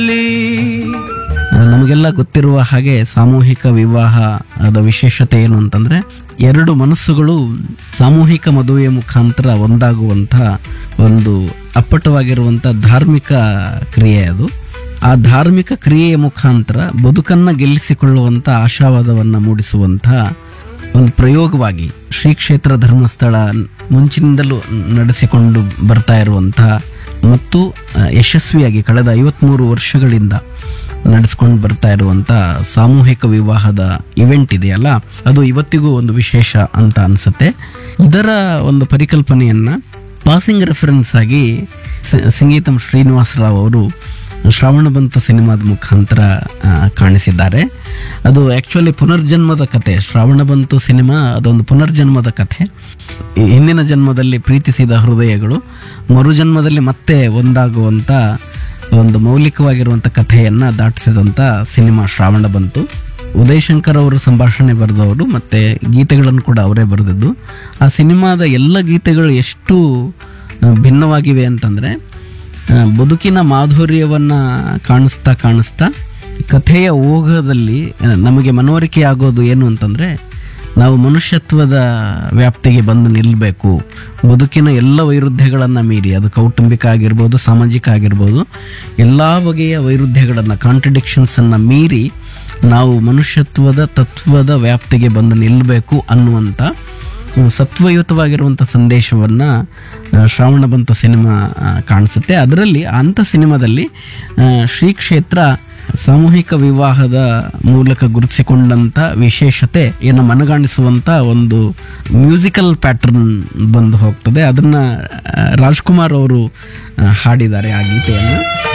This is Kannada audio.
ನಮಗೆಲ್ಲ ಗೊತ್ತಿರುವ ಹಾಗೆ ಸಾಮೂಹಿಕ ವಿವಾಹ ಅದ ವಿಶೇಷತೆ ಏನು ಅಂತಂದ್ರೆ ಎರಡು ಮನಸ್ಸುಗಳು ಸಾಮೂಹಿಕ ಮದುವೆಯ ಮುಖಾಂತರ ಒಂದಾಗುವಂಥ ಒಂದು ಅಪ್ಪಟವಾಗಿರುವಂಥ ಧಾರ್ಮಿಕ ಕ್ರಿಯೆ ಅದು ಆ ಧಾರ್ಮಿಕ ಕ್ರಿಯೆಯ ಮುಖಾಂತರ ಬದುಕನ್ನ ಗೆಲ್ಲಿಸಿಕೊಳ್ಳುವಂಥ ಆಶಾವಾದವನ್ನ ಮೂಡಿಸುವಂಥ ಒಂದು ಪ್ರಯೋಗವಾಗಿ ಶ್ರೀ ಕ್ಷೇತ್ರ ಧರ್ಮಸ್ಥಳ ಮುಂಚಿನಿಂದಲೂ ನಡೆಸಿಕೊಂಡು ಬರ್ತಾ ಇರುವಂತಹ ಮತ್ತು ಆ, ಯಶಸ್ವಿಯಾಗಿ ಕಳೆದ ಐವತ್ಮೂರು ವರ್ಷಗಳಿಂದ ನಡೆಸ್ಕೊಂಡು ಬರ್ತಾ ಇರುವಂತ ಸಾಮೂಹಿಕ ವಿವಾಹದ ಇವೆಂಟ್ ಇದೆಯಲ್ಲ ಅದು ಇವತ್ತಿಗೂ ಒಂದು ವಿಶೇಷ ಅಂತ ಅನ್ಸುತ್ತೆ ಇದರ ಒಂದು ಪರಿಕಲ್ಪನೆಯನ್ನ ಪಾಸಿಂಗ್ ರೆಫರೆನ್ಸ್ ಆಗಿ ಸ- ಸಂಗೀತಂ ಶ್ರೀನಿವಾಸ ರಾವ್ ಅವರು ಶ್ರಾವಣ ಬಂತು ಸಿನಿಮಾದ ಮುಖಾಂತರ ಆ, ಕಾಣಿಸಿದ್ದಾರೆ ಅದು ಆ್ಯಕ್ಚುಲಿ ಪುನರ್ಜನ್ಮದ ಕತೆ ಶ್ರಾವಣ ಬಂತು ಸಿನಿಮಾ ಅದೊಂದು ಪುನರ್ಜನ್ಮದ ಕಥೆ ಈ ಹಿಂದಿನ ಜನ್ಮದಲ್ಲಿ ಪ್ರೀತಿಸಿದ ಹೃದಯಗಳು ಮರುಜನ್ಮದಲ್ಲಿ ಮತ್ತೆ ಒಂದಾಗುವಂಥ ಒಂದು ಮೌಲಿಕವಾಗಿರುವಂಥ ಕಥೆಯನ್ನು ದಾಟಿಸಿದಂಥ ಸಿನಿಮಾ ಶ್ರಾವಣ ಬಂತು ಉದಯ್ ಶಂಕರ್ ಅವರು ಸಂಭಾಷಣೆ ಬರೆದವರು ಮತ್ತು ಗೀತೆಗಳನ್ನು ಕೂಡ ಅವರೇ ಬರೆದಿದ್ದು ಆ ಸಿನಿಮಾದ ಎಲ್ಲ ಗೀತೆಗಳು ಎಷ್ಟು ಆ, ಭಿನ್ನವಾಗಿವೆ ಅಂತಂದರೆ ಆ, ಬದುಕಿನ ಮಾಧುರ್ಯವನ್ನ ಕಾಣಿಸ್ತಾ ಕಾಣಿಸ್ತಾ ಕಥೆಯ ಓಘದಲ್ಲಿ ಆ, ನಮಗೆ ಮನವರಿಕೆ ಆಗೋದು ಏನು ಅಂತಂದ್ರೆ ನಾವು ಮನುಷ್ಯತ್ವದ ವ್ಯಾಪ್ತಿಗೆ ಬಂದು ನಿಲ್ಲಬೇಕು ಬದುಕಿನ ಎಲ್ಲ ವೈರುಧ್ಯಗಳನ್ನು ಮೀರಿ ಅದು ಕೌಟುಂಬಿಕ ಆಗಿರ್ಬೋದು ಸಾಮಾಜಿಕ ಆಗಿರ್ಬೋದು ಎಲ್ಲ ಬಗೆಯ ವೈರುಧ್ಯಗಳನ್ನು ಕಾಂಟ್ರಡಿಕ್ಷನ್ಸನ್ನು ಮೀರಿ ನಾವು ಮನುಷ್ಯತ್ವದ ತತ್ವದ ವ್ಯಾಪ್ತಿಗೆ ಬಂದು ನಿಲ್ಲಬೇಕು ಅನ್ನುವಂಥ ಸತ್ವಯುತವಾಗಿರುವಂಥ ಸಂದೇಶವನ್ನು ಶ್ರಾವಣ ಬಂತು ಸಿನಿಮಾ ಆ, ಕಾಣಿಸುತ್ತೆ ಅದರಲ್ಲಿ ಅಂಥ ಸಿನಿಮಾದಲ್ಲಿ ಆ, ಶ್ರೀ ಕ್ಷೇತ್ರ ಸಾಮೂಹಿಕ ವಿವಾಹದ ಮೂಲಕ ಗುರುತಿಸಿಕೊಂಡಂಥ ವಿಶೇಷತೆ ಏನು ಮನಗಾಣಿಸುವಂಥ ಒಂದು ಮ್ಯೂಸಿಕಲ್ ಪ್ಯಾಟರ್ನ್ ಬಂದು ಹೋಗ್ತದೆ ಅದನ್ನು ರಾಜ್ಕುಮಾರ್ ಅವರು ಆ, ಹಾಡಿದ್ದಾರೆ ಆ ಗೀತೆಯನ್ನು